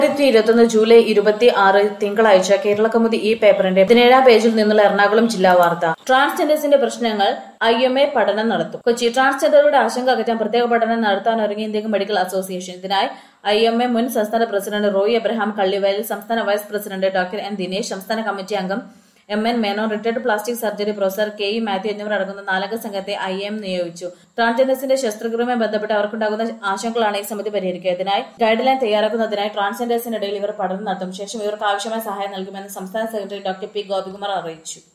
രണ്ടായിരത്തി ഇരുപത്തൊന്ന് ജൂലൈ ഇരുപത്തി ആറ് തിങ്കളാഴ്ച കേരള കൗമുദി ഈ പേപ്പറിന്റെ പതിനേഴാം പേജിൽ നിന്നുള്ള എറണാകുളം ജില്ലാ വാർത്ത ട്രാൻസ്ജെൻഡേഴ്സിന്റെ പ്രശ്നങ്ങൾ ഐ എം എ പഠനം നടത്തും കൊച്ചി ട്രാൻസ്ജെൻഡറുടെ ആശങ്ക അകറ്റാൻ പ്രത്യേക പഠനം നടത്താൻ ഒരുങ്ങി ഇന്ത്യൻ മെഡിക്കൽ അസോസിയേഷൻ ഇതിനായി ഐ എം എ മുൻ സംസ്ഥാന പ്രസിഡന്റ് റോയി എബ്രഹാം കള്ളിവയൽ സംസ്ഥാന vice president doctor N Dinesh സംസ്ഥാന കമ്മിറ്റി അംഗം M N Menon retired plastic surgery professor K E Mathew എന്നിവർ അടങ്ങുന്ന നാലംഗ സംഘത്തെ ഐ എം നിയോഗിച്ചു ട്രാൻസ്ജെൻഡേഴ്സിന്റെ ശസ്ത്രക്രിയയുമായി ബന്ധപ്പെട്ട് അവർക്കുണ്ടാകുന്ന ആശങ്കകളാണ് ഈ സമിതി പരിഹരിക്കുക ഇതിനായി ഗൈഡ് ലൈൻ തയ്യാറാക്കുന്നതിനായി ട്രാൻസ്ജെൻഡേഴ്സിനിടയിൽ ഇവർ പഠനം നടത്തും ശേഷം ഇവർക്ക് ആവശ്യമായ സഹായം നൽകുമെന്ന് സംസ്ഥാന സെക്രട്ടറി ഡോക്ടർ പി ഗോപികുമാർ അറിയിച്ചു